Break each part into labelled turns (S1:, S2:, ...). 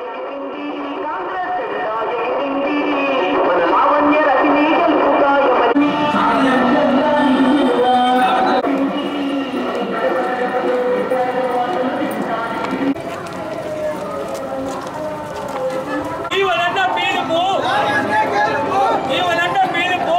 S1: ఇవనంట పిలుపు ఇవనంట పిలుపు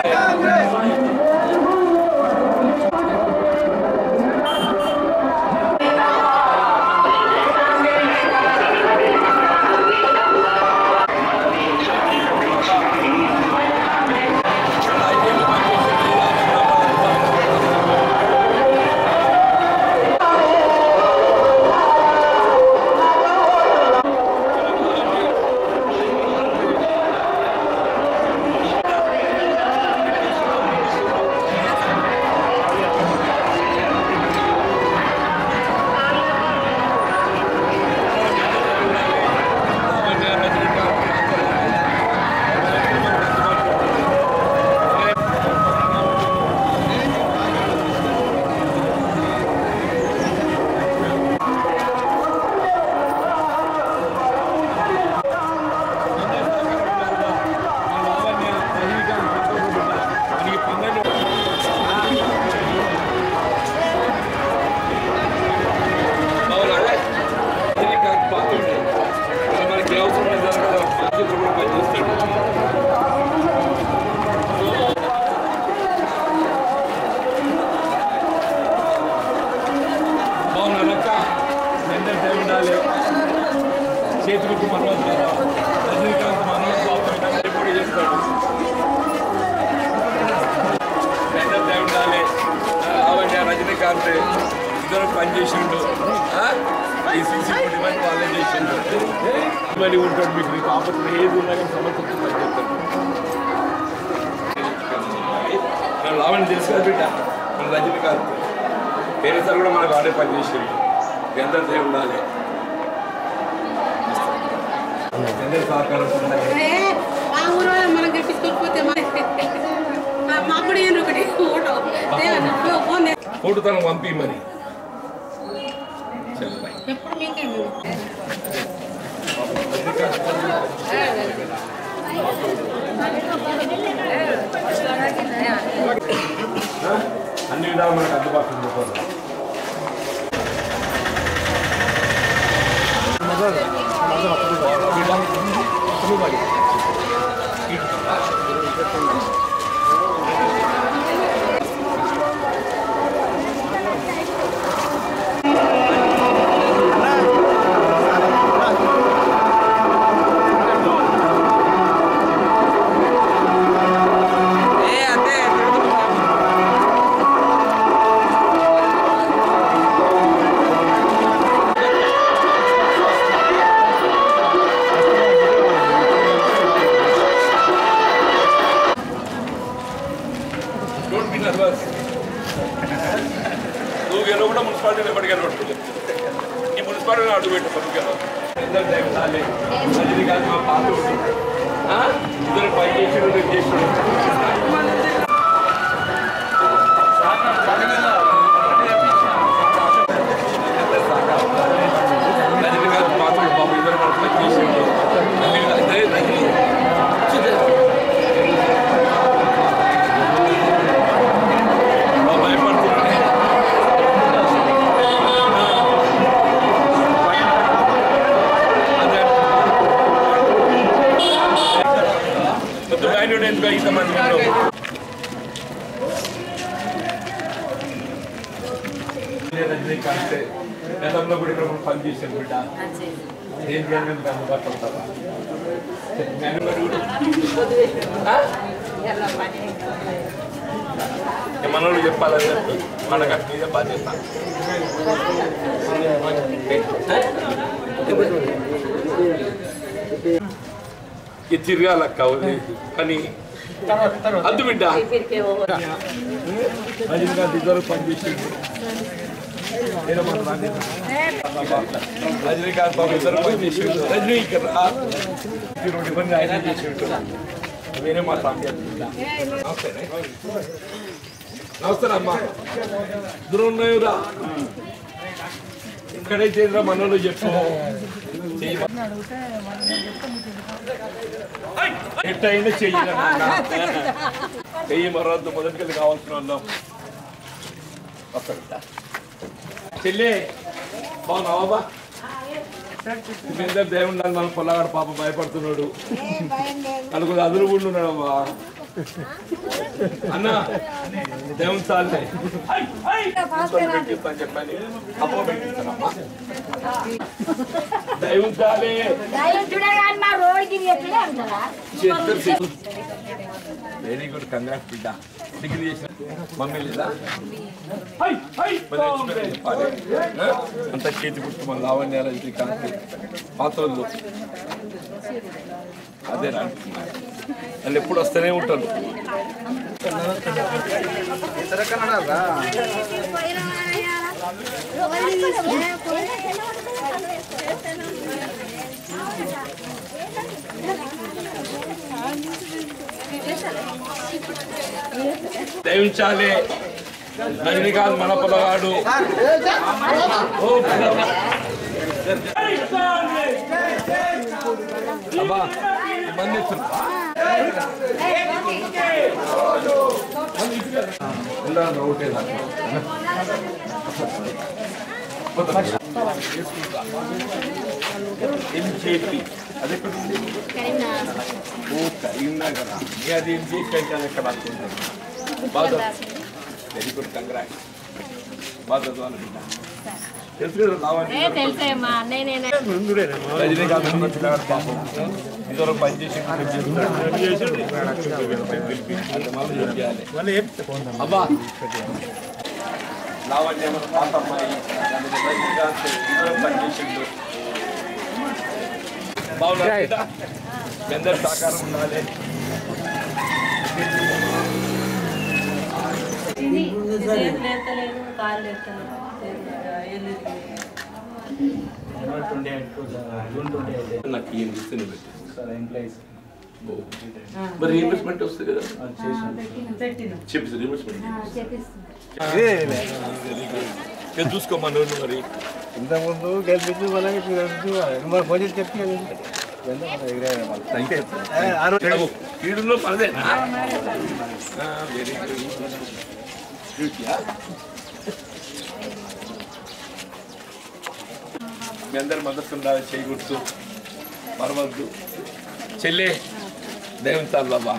S1: మనకి అవసరం లేదు కదా బాధ్యతలు కూడా పనిచేస్తాడు బాగున్నారక్క ఎంత టైం ఉండాలి చేతులకు మనోజ్ రజనీకాంత్ మనోజ్ బాబు ఎప్పుడు చేస్తాడు ఎంత టైం ఉండాలి అవన్నీ రజనీకాంత్ ఇద్దరు పనిచేసిండు ఆ? ఈ సీసీ ఫుడ్ ఇవన్నీ వాళ్ళే చేసిండు మరి ఉంటాడు మీకు నీకు ఆపత్తి ఏది ఉన్నా కానీ సమస్యతో పనిచేస్తాడు నేను లావణ్య తెలుసు కదా బిడ్డ మన రజనీకాంత్ వేరే సార్ కూడా మనకు ఆడే పని చేసిండు ఎంత టైం ఉండాలి అందరి సహకారం ఉండాలి
S2: ఏ, ఆ ఊరు మనం గెలిపించుకోకపోతే మాప్పుడు ఏంటి ఒకటి ఓటో దేవా ఫోన్
S1: ఫోటో తనకు పంపి మరి సరే బాయ్
S2: ఎప్పుడు మీకే
S1: అన్ని విధాలు మనకు అందుబాటులో ఉంటుంది డోంట్ బి నర్వస్ నువ్వు గెలవ కూడా మున్సిపాలిటీలో ఎప్పటి గెలవట్లేదు ఈ మున్సిపాలిటీలో అడుగు పెట్టు పది గెలవ ఇద్దరు టైం చాలే అది కాదు మా పాత ఊరు. ఆ? ఇద్దరు పై చేసాడు రేపు చేసాడు రజనీకాంత్ పాత ఊరు బాబు ఇద్దరు మన పని చేసాడు అదే రజనీ భయపడుతున్నాను కొద్ది వాల్యూడ్ ఎందుకు ఇంతమంది ఉన్నాం రజనీకాంత్ గతంలో కూడా ఇక్కడ పని చేశాను బిడ్డ ఏం జరిగింది అందుబాటులో ఉంటావా మనోళ్ళు చెప్పాలని చెప్పి మనకు అది మీద బాధ్యత ఇది తిరగాలక్క పని అద్దు బిడ్డ రజనీకాంత్ ఇద్దరు పనిచేసిండు ఏదో మన రాజేంద్ర. రజనీకాంత్ బాబు ఇద్దరు పనిచేసిండు రజనీ ఇక్కడ రా. ఈ రెండు ఇవన్నీ ఆయన చేసిండు వేరే మా ప్రాంతం నమస్తే నమస్తే అమ్మా దూరం ఉన్నాయురా ఇక్కడైతే మనోళ్ళు చెప్పు చెయ్యి ఎట్టయినా చెయ్యి చెయ్యి మరొద్దు మొదటికి కావాల్సిన వాళ్ళం వస్తాడు చెల్లి బాగున్నావా బా మీద దేవుడు మన పొల్లగాడు పాప భయపడుతున్నాడు నలుగురు అదురు కూడా ఉన్నాడు అమ్మా అన్న దేవుని చాలే పెట్టిస్తాను చెప్పని అప్ప పెట్టిస్తానమ్మా దైవం చాలే
S3: చూడగానే మా రోడ్కి ఎట్లే అంటారా
S1: వెరీ గుడ్ కంగ్రాట్ బిడ్డ డిగ్రీ చేసిన మమ్మీ లేదా మరి ఎక్స్పీరియన్స్ చెప్పాలి. ఆ? అంత చేతి గుర్తు మన లావణ్య రజనీకాంత్ పాత్రలు అదే రా వాళ్ళు ఎప్పుడు వస్తూనే ఉంటారు దయవించాలి రజనీకాంత్ మన పొలగాడు ఓ పిల్లవా. అబ్బా ఇబ్బంది ఇస్తున్నా ఒకటే ఎంజేపీ అది ఎక్కడ ఉంది ఓ కరీంనగర్ అది ఎంజేపీ అంటే అది ఎక్కడ అనుకుంటాను బాగా వెరీ గుడ్ కంగ్రాట్ బాగా చదవాలి బిడ్డ. తెలుసు కదా లావణ్య
S3: తెలిసే మా అన్నయ్య నేను
S1: రజనీకాంత్ ఉన్న పిల్లగాడు పాపం ఇదివరకు పని చేసి అబ్బా లావణ్య మన పాత అమ్మాయి రజనీకాంత్ ఇదివరకు పని చేసిండు బాగున్నా మీ అందరి సహకారం ఉండాలి నాకు ఏం ఇస్తుంది పెట్టి మరి రీఇంబర్స్మెంట్ వస్తుంది కదా చెప్పి రీఇంబర్స్మెంట్ నేను చూసుకోమా నువ్వు మరి
S4: ఇంతకుముందు గెలిపించి మనకి మరి భోజనం చెప్పి
S1: అగో, ఈడులో మనదేనా వెరీ గుడ్ మీ అందరి మద్దతు ఉండాలి చేయకూడదు మరవద్దు చెల్లె దేవుని తాను బాబా